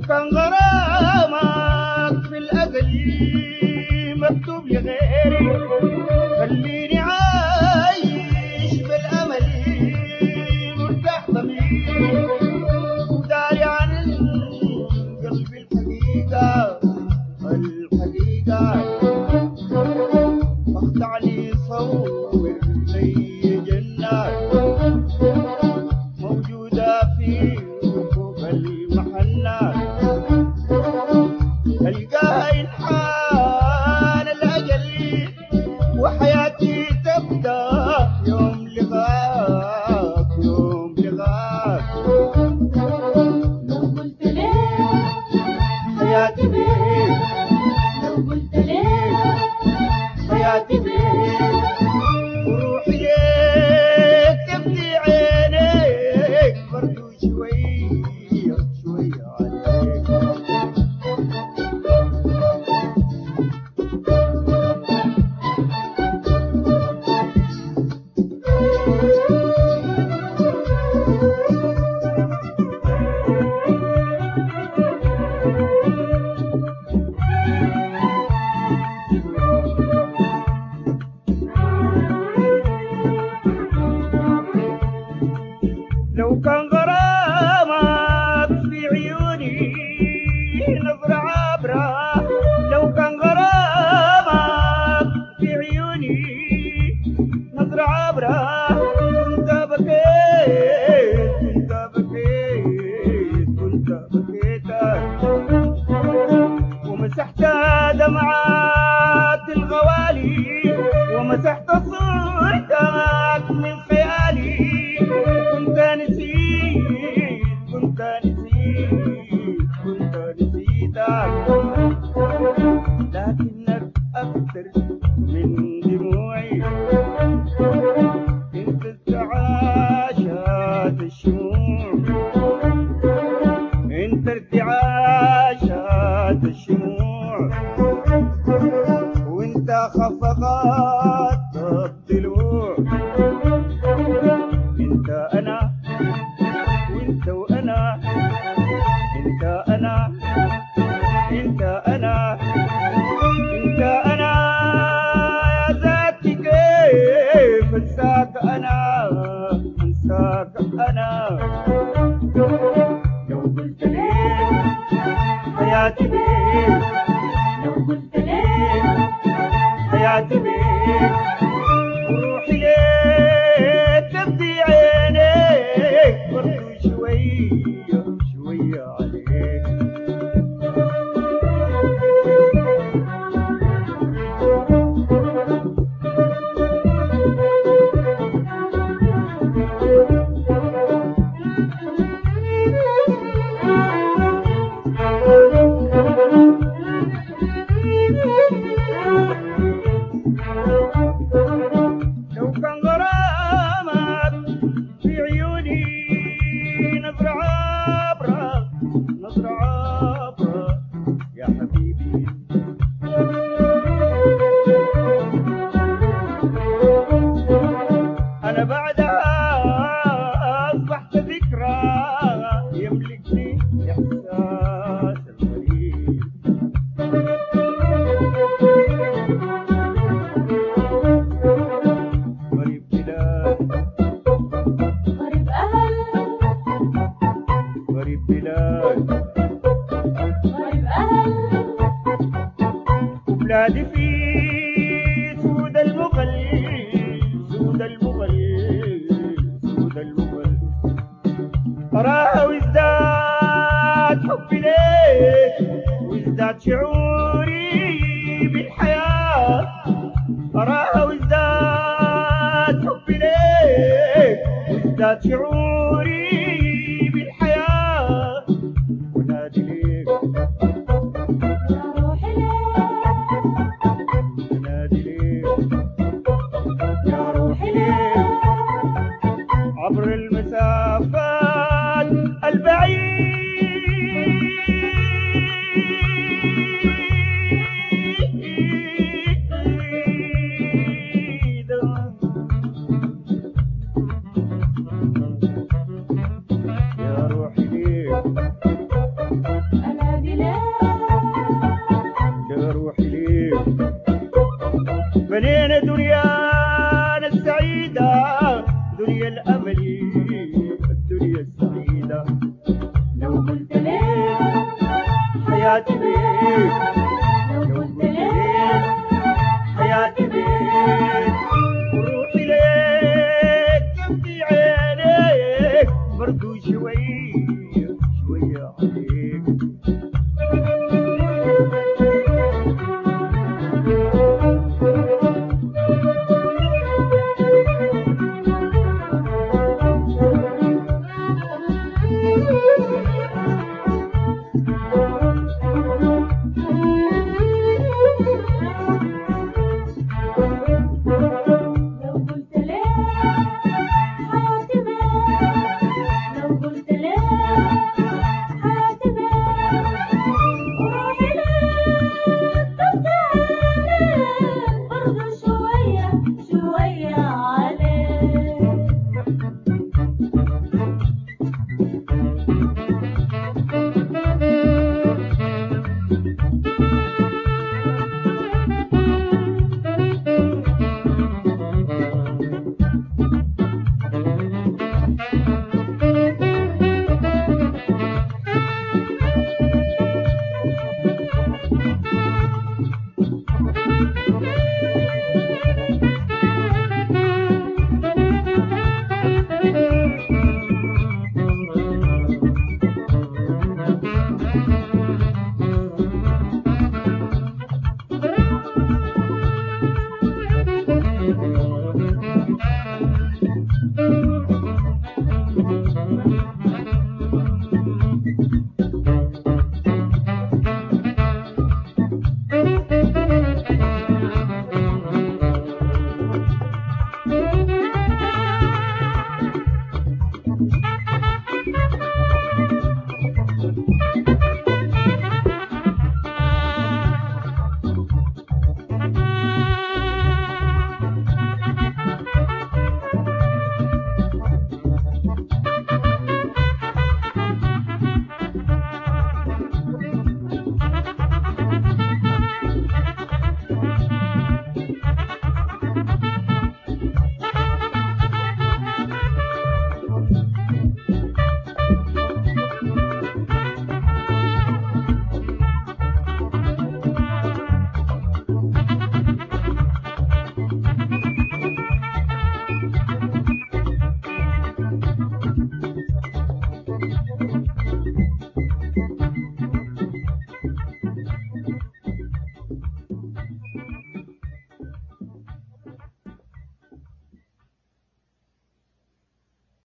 كان غرامك في الأزل مكتوب لغيري خليني عايش بالأمل مرتاح ضميري وداري عن قلبي الحقيقة الحقيقة اخضع لي صور زي جنة موجودة في فوق المحنة القاها ينحان الأجل وحياتي تبدأ يوم لغاك يوم لغاك لو قلت ليه حياتي بيك لو قلت ليه حياتي بيك وروحي ليك تبدي عينيك برضو شوية شوية عليك لو كان غرامك في عيوني نظرة عبرة لو كان غرامك في عيوني نظرة عبرة كنت بكيت كنت بكيت كنت بكيت ومسحت دمعات الغوالي ومسحت صورتك من خيالي كنت نسيت كنت نسيت كنت نسيتك لكنك أكثر من دموعي انت ارتعاشات الشموع انت ارتعاشات الشموع وانت خفقات الضلوع انت انا وانت وانا انت انا انت انا انت انا يا ذاتي كيف انساك انا انساك انا لو قلت ليه حياتي بيك لو قلت ليه حياتي بيك وروحي ليك تبدي عينيك برضو شوية شوية عليك لو كان غرامك في عيوني نظرة عبرة نظرة عبرة يا حبيبي أنا بعدها أصبحت ذكرى يملكني إحساس الغريب غريب بلاد غريب أهل غريب بلاد غريب أهل وبلادي في سود المغل سود المغل سود المغل أراها وازداد حبي ليك وازداد شعوري بالحياة أراها وازداد حبي ليك وازداد شعوري بالحياة ونادي ليك يا روحي ليه ونادي ليك يا روحي ليه عبر المسافات البعيدة يا روحي ليك أنا عمري الأملي